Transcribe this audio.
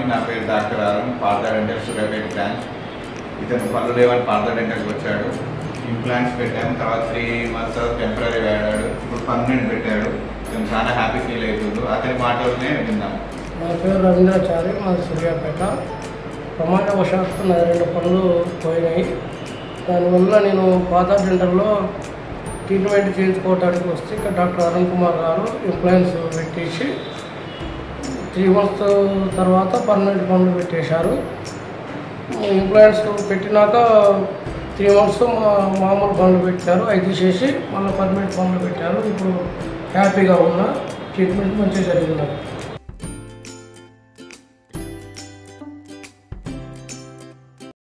నా పేరు doctor Arun Partha dental Suryapet branch ఇతను పళ్ళు లేవని పార్థ డెంటల్కి వచ్చాడు ఇంప్లాంట్స్ పెట్టాము తర్వాత త్రీ మంత్స్ టెంపరీ వాడాడు ఇప్పుడు పర్మనెంట్ పెట్టాడు ఇతను చాలా హ్యాపీ ఫీల్ అవుతుండు అతని మాటలనే విన్నాము నా పేరు రవీంద్రాచారి మాది సూర్యాపేట ప్రమాదవశాత్తు నా రెండు పనులు పోయినాయి దానివల్ల నేను పాత డెంటల్లో ట్రీట్మెంట్ చేయించుకోవడానికి వస్తే ఇక్కడ డాక్టర్ అరుణ్ కుమార్ గారు ఇంప్లాయన్స్ పెట్టేసి త్రీ మంత్స్ తర్వాత పర్మనెంట్ పనులు పెట్టేశారు ఇంప్లాయన్స్ పెట్టినాక త్రీ మంత్స్ మా మామూలు పనులు పెట్టారు అవి తీసేసి మళ్ళీ పర్మనెంట్ పనులు పెట్టారు ఇప్పుడు హ్యాపీగా ఉన్నా ట్రీట్మెంట్ మంచిగా జరిగింది నాకు